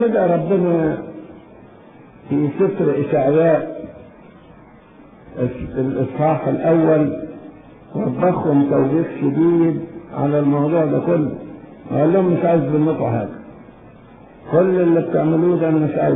بدأ ربنا في سفر إشعياء الإصحاح الأول وبخهم توبيخ شديد على الموضوع ده كله وقال لهم مش عايز منكم حاجة كل اللي بتعملوه ده أنا مش عايز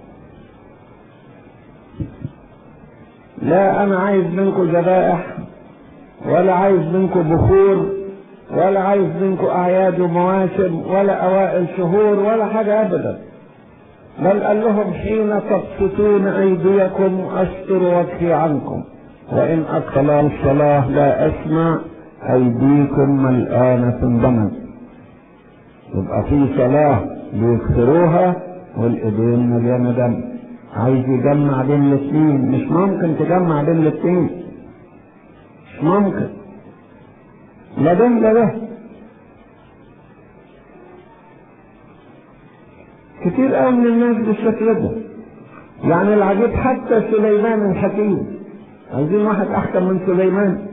لا أنا عايز منكم ذبائح ولا عايز منكم بخور ولا عايز منكم أعياد ومواسم ولا أوائل شهور ولا حاجة أبدا بل قال لهم حين تبسطون أيديكم أستر وجهي عنكم وإن أقل الصلاة لا أسمع أيديكم ملآنة دما يبقى في صلاة بيكسروها والإيدين مليانة دم عايز يجمع بين الاثنين مش ممكن تجمع بين الاثنين مش ممكن لا ده لا ده كتير قوي من الناس بالشكل ده يعني العجيب حتى سليمان الحكيم عايزين واحد احكم من سليمان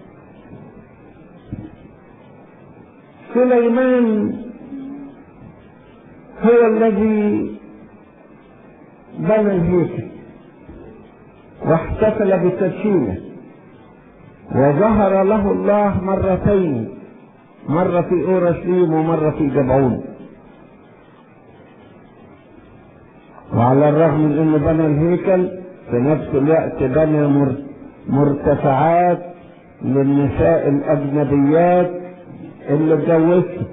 سليمان هو الذي بنى الهيكل واحتفل بتدشينه وظهر له الله مرتين مرة في أورشليم ومرة في جبعون وعلى الرغم من انه بنى الهيكل في نفس الوقت بنى مرتفعات للنساء الاجنبيات اللي اتجوزت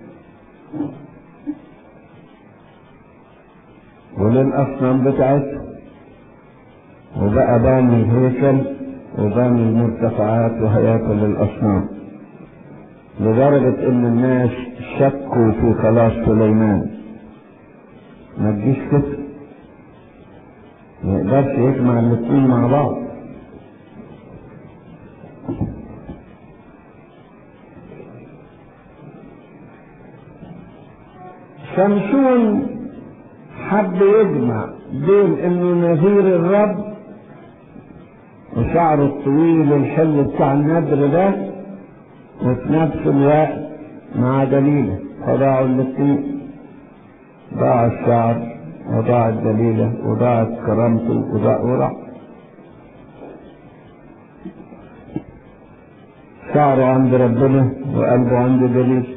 وللاصنام بتاعتهم وبقى باني الهيكل وباني المرتفعات وهياكل الاصنام لدرجة ان الناس شكوا في خلاص سليمان ما تجيش كده ما يقدرش يجمع الاثنين مع بعض شمشون حب يجمع بين انه نذير الرب وشعره الطويل الحلو بتاع النذر ده وفي نفس الوقت مع دليله فضاعوا الاثنين ضاع الشعر وضاعت دليله وضاعت كرامته وضاع وضاع شعره عند ربنا وقلبه عند دليل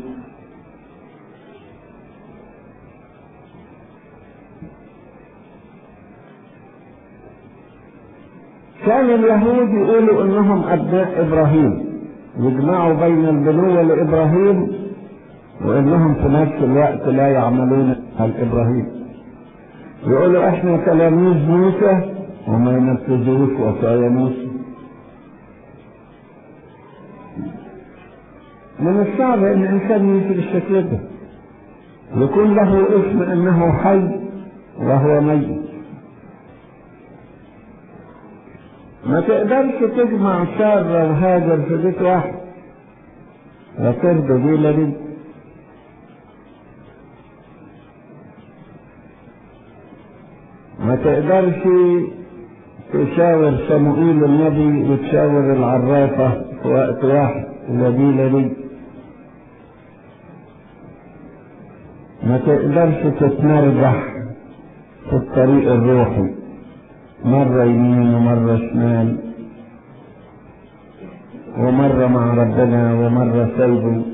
كان اليهود يقولوا انهم ابناء ابراهيم يجمعوا بين البنوة لابراهيم وانهم في نفس الوقت لا يعملون على ابراهيم يقولوا احنا تلاميذ موسى وما ينفذوش وصايا موسى من الصعب ان الانسان يمشي بالشكل ده يكون له اسم انه حي وهو ميت ما تقدرش تجمع سارة وهاجر في بيت واحد لا ترضى دي لا دي ما تقدرش تشاور صموئيل النبي وتشاور العرافة في وقت واحد لا دي لا دي ما تقدرش تتمرجح في الطريق الروحي مرة يمين ومرة شمال ومرة مع ربنا ومرة سايبه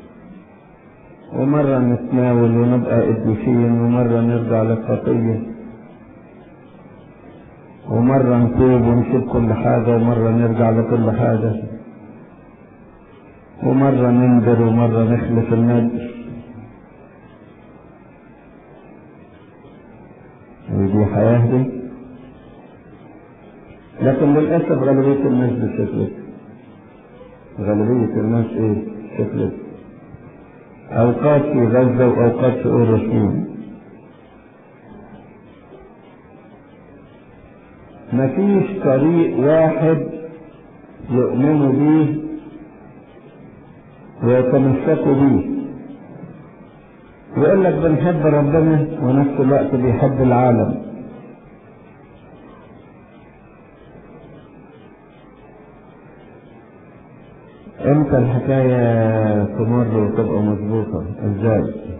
ومرة نتناول ونبقى قديسين ومرة نرجع للخطية ومرة نتوب ونسيب كل حاجة ومرة نرجع لكل حاجة ومرة ننذر ومرة نخلف النذر ودي حياة دي لكن للأسف غالبية الناس بالشكل غالبية الناس ايه شكل أوقات في غزة وأوقات في أورشليم مفيش طريق واحد يؤمنوا به ويتمسكوا به يقول لك بنحب ربنا ونفس الوقت بيحب العالم امتى الحكاية تمر وتبقى مظبوطة ازاي